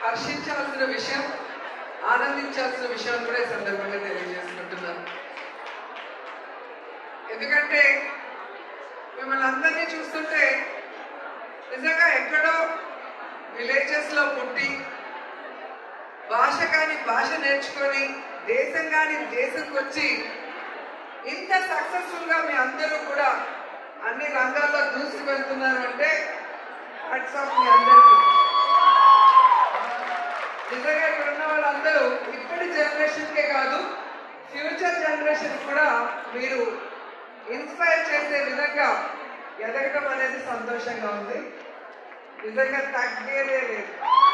హర్షించాల్సిన విషయం ఆనందించాల్సిన విషయం కూడా ఈ సందర్భంగా తెలియజేసుకుంటున్నాను ఎందుకంటే మిమ్మల్ని అందరినీ చూస్తుంటే నిజంగా ఎక్కడో విలేజెస్ లో పుట్టి భాష కాని భాష నేర్చుకొని దేశం కాని దేశంకి వచ్చి ఇంత సక్సెస్ఫుల్ గా మీ అందరూ కూడా అన్ని రంగాల్లో దూసుకు వెళ్తున్నారు అంటే హ్యాట్స్ ఆఫ్ మీ అందరికీ నిజంగా ఇక్కడ ఉన్న వాళ్ళందరూ ఇప్పటి జనరేషన్ కే కాదు ఫ్యూచర్ జనరేషన్ కూడా మీరు ఇన్స్పైర్ చేసే విధంగా ఎదగటం అనేది సంతోషంగా ఉంది నిజంగా తగ్గేదే లేదు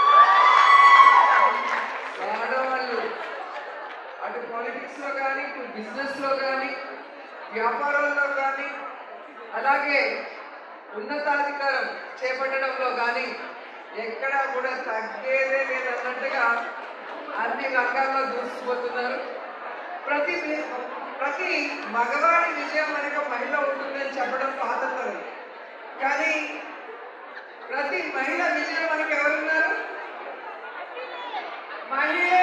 ఆడవాళ్ళు అటు పాలిటిక్స్ లో కానీ ఇటు బిజినెస్ లో కానీ వ్యాపారంలో కానీ అలాగే ఉన్నతాధికారం చేపట్టడంలో కానీ ఎక్కడా కూడా తగ్గేదే లేదన్నట్టుగా అన్ని రంగాల్లో దూసుకుపోతున్నారు ప్రతి వి- ప్రతి మగవాడి విజయం వెనక మహిళ ఉంటుందని చెప్పడం పాతతరం కానీ ప్రతి మహిళ విజయం మనకు ఎవరున్నారు మహిళే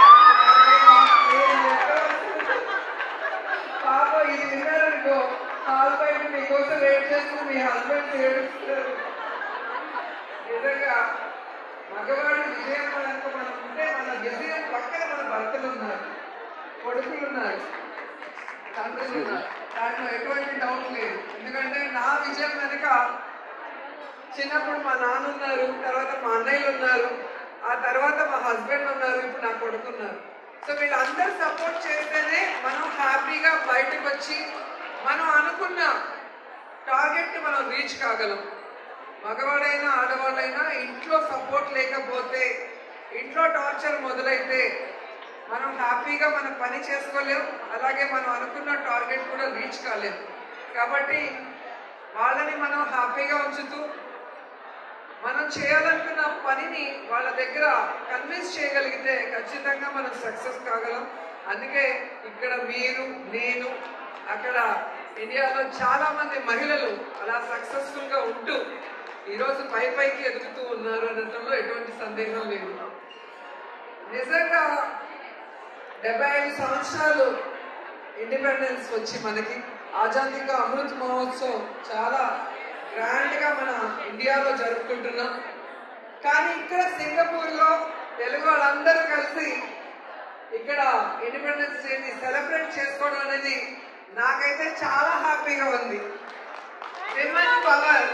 పాప ఇది విన్నారనుకో కాలు బయట మీకోసం వెయిట్ చేస్తూ మీ హస్బెండ్ ఏడుస్తారు నిజంగా మగవాడి విజయం మనకు మనం ఉంటే మన విజయం పక్కన మన భర్తలు ఉన్నారు కొడుకులు ఉన్నారు తండ్రులు ఉన్నారు దాంట్లో ఎటువంటి డౌట్ లేదు ఎందుకంటే నా విజయం వెనుక చిన్నప్పుడు మా నాన్న ఉన్నారు తర్వాత మా అన్నయ్యలు ఉన్నారు ఆ తర్వాత మా హస్బెండ్ ఉన్నారు ఇప్పుడు నా కొడుకు ఉన్నారు సో వీళ్ళందరూ సపోర్ట్ చేస్తేనే మనం హ్యాపీగా బయటకు వచ్చి మనం అనుకున్న టార్గెట్ మనం రీచ్ కాగలం మగవాడైనా ఆడవాళ్ళైనా ఇంట్లో సపోర్ట్ లేకపోతే ఇంట్లో టార్చర్ మొదలైతే మనం హ్యాపీగా మన పని చేసుకోలేం అలాగే మనం అనుకున్న టార్గెట్ కూడా రీచ్ కాలేం కాబట్టి వాళ్ళని మనం హ్యాపీగా ఉంచుతూ మనం చేయాలనుకున్న పనిని వాళ్ళ దగ్గర కన్విన్స్ చేయగలిగితే ఖచ్చితంగా మనం సక్సెస్ కాగలం అందుకే ఇక్కడ మీరు నేను అక్కడ ఇండియాలో చాలా మంది మహిళలు అలా సక్సెస్ఫుల్ గా ఉంటూ ఈరోజు పై పైకి ఎదుగుతూ ఉన్నారు అనడంలో ఎటువంటి సందేహం లేదు నిజంగా డెబ్బై ఐదు సంవత్సరాలు ఇండిపెండెన్స్ వచ్చి మనకి ఆజాదీ కా అమృత్ మహోత్సవ్ చాలా గ్రాండ్ గా మన ఇండియాలో జరుపుకుంటున్నాం కానీ ఇక్కడ సింగపూర్ లో తెలుగు వాళ్ళందరూ కలిసి ఇక్కడ ఇండిపెండెన్స్ డేని సెలబ్రేట్ చేసుకోవడం అనేది నాకైతే చాలా హ్యాపీగా ఉంది విమెన్ పవర్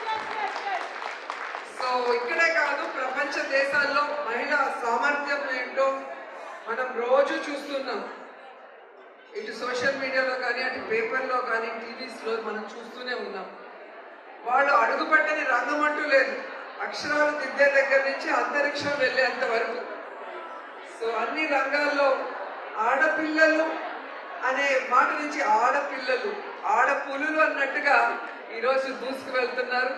సో ఇక్కడే కాదు ప్రపంచ దేశాల్లో మహిళా సామర్థ్యం ఏంటో మనం రోజు చూస్తున్నాం ఇటు సోషల్ మీడియాలో కానీ అటు పేపర్లో కానీ టీవీస్లో మనం చూస్తూనే ఉన్నాం వాళ్ళు అడుగుపెట్టని రంగం అంటూ లేదు అక్షరాలు దిద్దే దగ్గర నుంచి అంతరిక్షం వెళ్ళేంత వరకు సో అన్ని రంగాల్లో ఆడపిల్లలు అనే మాట నుంచి ఆడపిల్లలు ఆడపులులు అన్నట్టుగా ఈరోజు దూసుకు వెళ్తున్నారు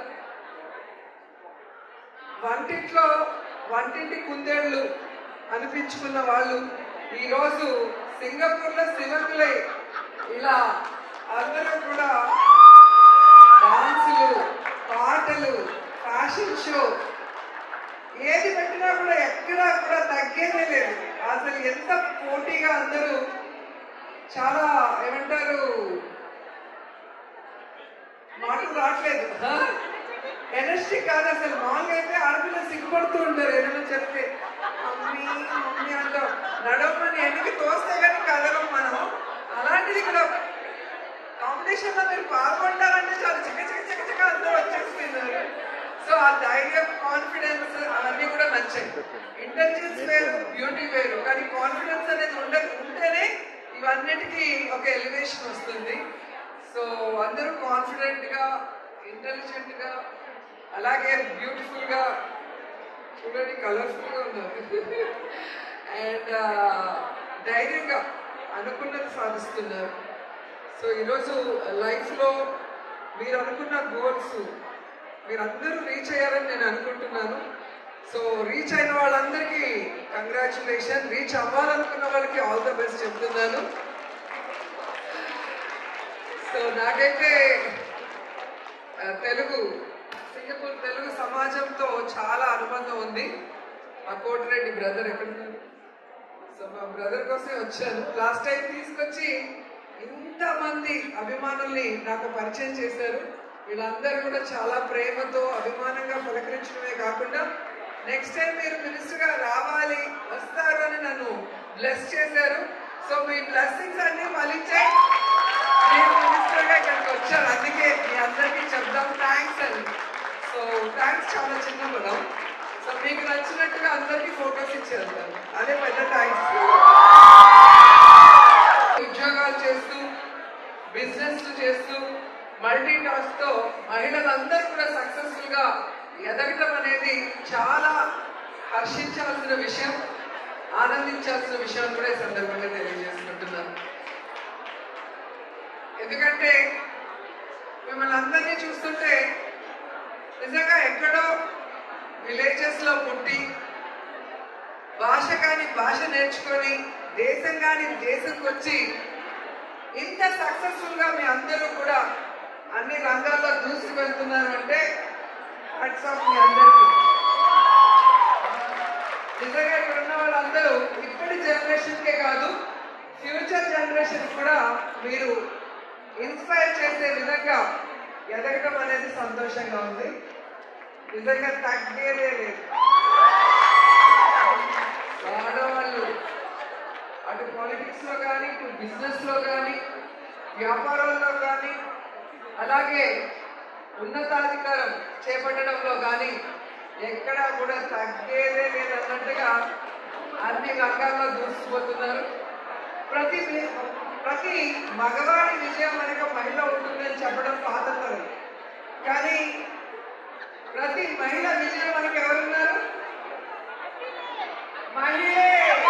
వంటింట్లో వంటింటి కుందేళ్ళు అనిపించుకున్న వాళ్ళు ఈరోజు సింగపూర్లో శివకులై ఇలా అందరూ కూడా డాన్సులు పాటలు ఫ్యాషన్ షో ఏది పెట్టినా కూడా ఎక్కడా కూడా తగ్గేదే లేదు అసలు ఎంత పోటీగా అందరూ చాలా ఏమంటారు మాటలు రావట్లేదు ఎనర్జీ కాదు అసలు మామూలుగా అయితే ఆడపిల్ల సిగ్గుపడుతూ ఉంటారు ఏదైనా చెప్తే మమ్మీ మమ్మీ అంటాం నడవమని ఎన్నికి తోస్తే కానీ కదలం మనం అలాంటిది ఇక్కడ కాంపిటీషన్ లో మీరు పాల్గొంటారంటే చాలా చిక్క చిక్క చిక్క చిక్క అందరూ వచ్చేస్తున్నారు సో ఆ ధైర్యం కాన్ఫిడెన్స్ అవన్నీ కూడా నచ్చాయి ఇంటెలిజెన్స్ వేరు బ్యూటీ వేరు కానీ కాన్ఫిడెన్స్ అనేది ఉండ ఉంటేనే ఇవన్నిటికీ ఒక ఎలివేషన్ వస్తుంది సో అందరూ కాన్ఫిడెంట్ గా ఇంటెలిజెంట్ గా అలాగే బ్యూటిఫుల్ గా చూడండి కలర్ఫుల్ గా ఉన్నారు అండ్ ధైర్యంగా అనుకున్నది సాధిస్తున్నారు సో ఈరోజు లైఫ్లో మీరు అనుకున్న గోల్స్ మీరందరూ రీచ్ అయ్యారని నేను అనుకుంటున్నాను సో రీచ్ అయిన వాళ్ళందరికీ కంగ్రాచులేషన్ రీచ్ అవ్వాలనుకున్న వాళ్ళకి ఆల్ ద బెస్ట్ చెప్తున్నాను సో నాకైతే ఆ, తెలుగు సింగపూర్ తెలుగు సమాజంతో చాలా అనుబంధం ఉంది మా కోటిరెడ్డి బ్రదర్ ఎక్కడున్నారు సో మా బ్రదర్ కోసమే వచ్చాను లాస్ట్ టైం తీసుకొచ్చి ఇంతమంది అభిమానుల్ని నాకు పరిచయం చేశారు వీళ్ళందరూ కూడా చాలా ప్రేమతో అభిమానంగా పలకరించడమే కాకుండా నెక్స్ట్ టైం మీరు మినిస్టర్ గా రావాలి వస్తారు అని నన్ను బ్లెస్ చేశారు సో మీ బ్లెస్సింగ్స్ అన్ని ఫలించాయి నేను మినిస్టర్ గా ఇక్కడికి వచ్చాను అందుకే మీ అందరికీ చెప్దాం థ్యాంక్స్ అని సో థ్యాంక్స్ చాలా చిన్న పదం సో మీకు నచ్చినట్టుగా అందరికీ ఫోటోస్ ఇచ్చేస్తాను అదే పెద్ద థ్యాంక్స్ ఉద్యోగాలు చేస్తూ బిజినెస్ చేస్తూ మల్టీ టాస్క్ తో మహిళలందరూ కూడా సక్సెస్ఫుల్ గా ఎదగటం అనేది చాలా హర్షించాల్సిన విషయం ఆనందించాల్సిన విషయం కూడా ఈ సందర్భంగా తెలియజేసుకుంటున్నాను ఎందుకంటే మిమ్మల్ని అందరినీ చూస్తుంటే నిజంగా ఎక్కడో విలేజెస్ లో పుట్టి భాష కాని భాష నేర్చుకొని దేశం కాని దేశంకి వచ్చి ఇంత సక్సెస్ఫుల్ గా మీ అందరూ కూడా అన్ని రంగాల్లో దూసుకు వెళ్తున్నారు అంటే హ్యాట్స్ ఆఫ్ మీ అందరికీ నిజంగా ఇక్కడ ఉన్న వాళ్ళందరూ ఇప్పటి జనరేషన్ కే కాదు ఫ్యూచర్ జనరేషన్ కూడా మీరు ఇన్స్పైర్ చేసే విధంగా ఎదగటం అనేది సంతోషంగా ఉంది నిజంగా తగ్గేదే లేదు ఆడవాళ్ళు అటు పాలిటిక్స్ లో కానీ ఇటు బిజినెస్ లో కానీ వ్యాపారాల్లో కానీ అలాగే ఉన్నతాధికారం చేపట్టడంలో కానీ ఎక్కడా కూడా తగ్గేదే లేదన్నట్టుగా అన్ని రంగాల్లో దూసుకుపోతున్నారు ప్రతి వి- ప్రతి మగవాడి విజయం వెనుక మహిళ ఉంటుందని చెప్పడం పాత తరం కానీ ప్రతి మహిళ విజయం మనకు ఎవరున్నారు మహిళే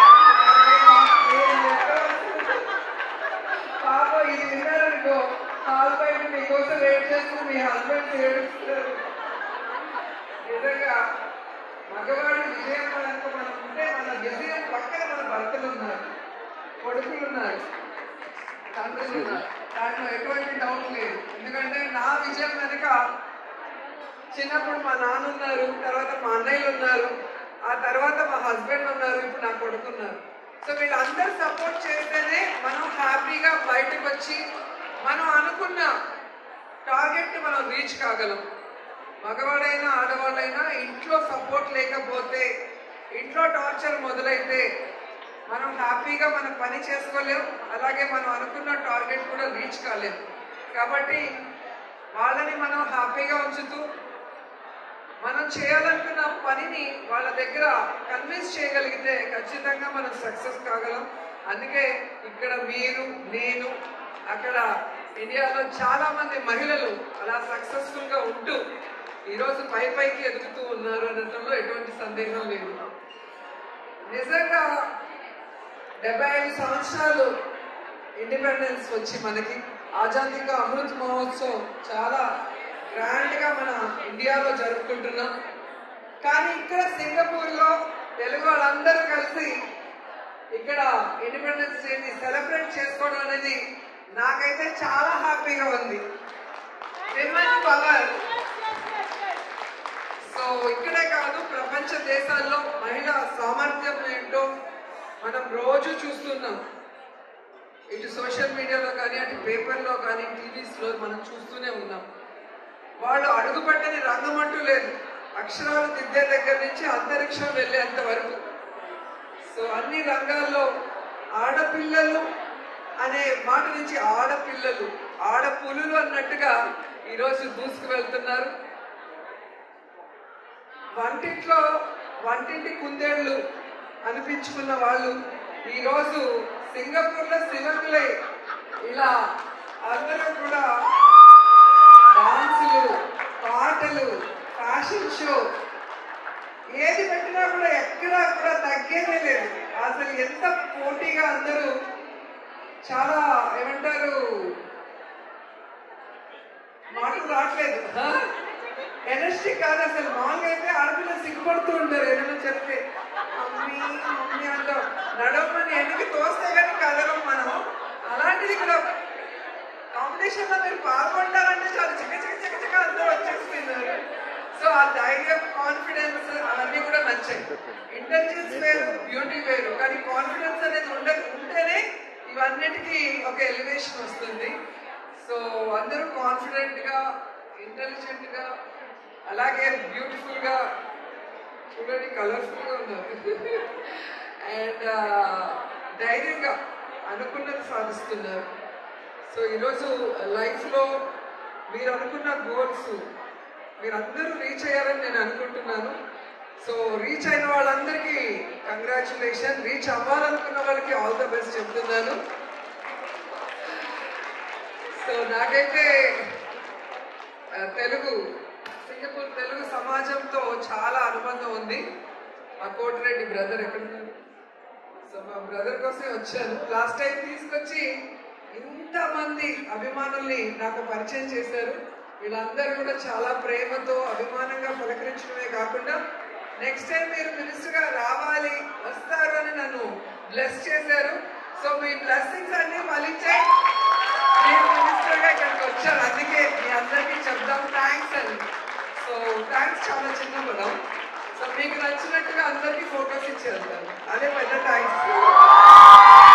పాప ఇది విన్నారనుకో కాల్ బయట మీకోసం వెయిట్ చేస్తూ మీ హస్బెండ్ ఏడుస్తారు నిజంగా మగవాడి విజయం వెనక మనం ఉంటే మన విజయం పక్కన మన భర్తలు ఉన్నారు కొడుకులు ఉన్నారు తండ్రులు ఉన్నారు దాంట్లో ఎటువంటి డౌట్ లేదు ఎందుకంటే నా విజయం వెనుక చిన్నప్పుడు మా నాన్న ఉన్నారు తర్వాత మా అన్నయ్యలు ఉన్నారు ఆ తర్వాత మా హస్బెండ్ ఉన్నారు ఇప్పుడు నా కొడుకు ఉన్నారు సో వీళ్ళందరూ సపోర్ట్ చేస్తేనే మనం హ్యాపీగా బయటకు వచ్చి మనం అనుకున్న టార్గెట్ మనం రీచ్ కాగలం మగవాడైనా ఆడవాళ్ళైనా ఇంట్లో సపోర్ట్ లేకపోతే ఇంట్లో టార్చర్ మొదలైతే మనం హ్యాపీగా మన పని చేసుకోలేం అలాగే మనం అనుకున్న టార్గెట్ కూడా రీచ్ కాలేం కాబట్టి వాళ్ళని మనం హ్యాపీగా ఉంచుతూ మనం చేయాలనుకున్న పనిని వాళ్ళ దగ్గర కన్విన్స్ చేయగలిగితే ఖచ్చితంగా మనం సక్సెస్ కాగలం అందుకే ఇక్కడ మీరు నేను అక్కడ ఇండియాలో చాలా మంది మహిళలు అలా సక్సెస్ఫుల్ గా ఉంటూ ఈరోజు పై పైకి ఎదుగుతూ ఉన్నారు అనడంలో ఎటువంటి సందేహం లేదు నిజంగా డెబ్బై ఐదు సంవత్సరాలు ఇండిపెండెన్స్ వచ్చి మనకి ఆజాదీ కా అమృత్ మహోత్సవ్ చాలా గ్రాండ్ గా మన ఇండియాలో జరుపుకుంటున్నాం కానీ ఇక్కడ సింగపూర్ లో తెలుగు వాళ్ళందరూ కలిసి ఇక్కడ ఇండిపెండెన్స్ డేని సెలబ్రేట్ చేసుకోవడం అనేది నాకైతే చాలా హ్యాపీగా ఉంది విమెన్ పవర్ సో ఇక్కడే కాదు ప్రపంచ దేశాల్లో మహిళా సామర్థ్యం ఏంటో మనం రోజు చూస్తున్నాం ఇటు సోషల్ మీడియాలో కానీ అటు పేపర్లో కానీ టీవీస్లో మనం చూస్తూనే ఉన్నాం వాళ్ళు అడుగుపెట్టని రంగం అంటూ లేదు అక్షరాలు దిద్దే దగ్గర నుంచి అంతరిక్షం వెళ్ళేంత వరకు సో అన్ని రంగాల్లో ఆడపిల్లలు అనే మాట నుంచి ఆడపిల్లలు ఆడపులులు అన్నట్టుగా ఈరోజు దూసుకు వెళ్తున్నారు వంటింట్లో వంటింటి కుందేళ్ళు అనిపించుకున్న వాళ్ళు ఈరోజు సింగపూర్లో శ్రీలంకలే ఇలా అందరూ కూడా డాన్సులు పాటలు ఫ్యాషన్ షో ఏది పెట్టినా కూడా ఎక్కడా కూడా తగ్గేదే లేదు అసలు ఎంత పోటీగా అందరూ చాలా ఏమంటారు మాటలు రావట్లేదు ఎనర్జీ కాదు అసలు మామూలుగా అయితే ఆడపిల్లలు సిగ్గుపడుతూ ఉంటారు ఏదైనా చెప్తే మమ్మీ మమ్మీ అంటాం నడవమని ఎన్నికి తోస్తే కానీ కదలం మనం అలాంటిది ఇక్కడ కాంపిటీషన్ లో మీరు పాల్గొంటారంటే చాలా చిక్క చిక్క చిక్క చిక్క అందరూ వచ్చేస్తున్నారు సో ఆ ధైర్యం కాన్ఫిడెన్స్ అవన్నీ కూడా నచ్చాయి ఇంటెలిజెన్స్ వేరు బ్యూటీ వేరు కానీ కాన్ఫిడెన్స్ అనేది ఉండ ఉంటేనే ఇవన్నిటికీ ఒక ఎలివేషన్ వస్తుంది సో అందరూ కాన్ఫిడెంట్గా ఇంటెలిజెంట్గా అలాగే బ్యూటిఫుల్గా చూడండి కలర్ఫుల్గా ఉన్నారు అండ్ ధైర్యంగా అనుకున్నది సాధిస్తున్నారు సో ఈరోజు లైఫ్లో మీరు అనుకున్న గోల్స్ మీరందరూ రీచ్ అయ్యారని నేను అనుకుంటున్నాను సో రీచ్ అయిన వాళ్ళందరికీ కంగ్రాచులేషన్ రీచ్ అవ్వాలనుకున్న వాళ్ళకి ఆల్ ద బెస్ట్ చెప్తున్నాను సో నాకైతే ఆ, తెలుగు సింగపూర్ తెలుగు సమాజంతో చాలా అనుబంధం ఉంది మా కోటిరెడ్డి బ్రదర్ ఎక్కడున్నారు సో మా బ్రదర్ కోసమే వచ్చాను లాస్ట్ టైం తీసుకొచ్చి ఇంతమంది అభిమానుల్ని నాకు పరిచయం చేశారు వీళ్ళందరూ కూడా చాలా ప్రేమతో అభిమానంగా పలకరించడమే కాకుండా నెక్స్ట్ టైం మీరు మినిస్టర్గా రావాలి వస్తారు అని నన్ను బ్లెస్ చేశారు సో మీ బ్లెస్సింగ్స్ అన్ని ఫలించాయి నేను మినిస్టర్గా ఇక్కడికి వచ్చాను అందుకే మీ అందరికీ చెప్దాం థ్యాంక్స్ అని సో థ్యాంక్స్ చాలా చిన్న పదం సో మీకు నచ్చినట్టుగా అందరికీ ఫొటోస్ ఇచ్చేస్తాను అదే పెద్ద థ్యాంక్స్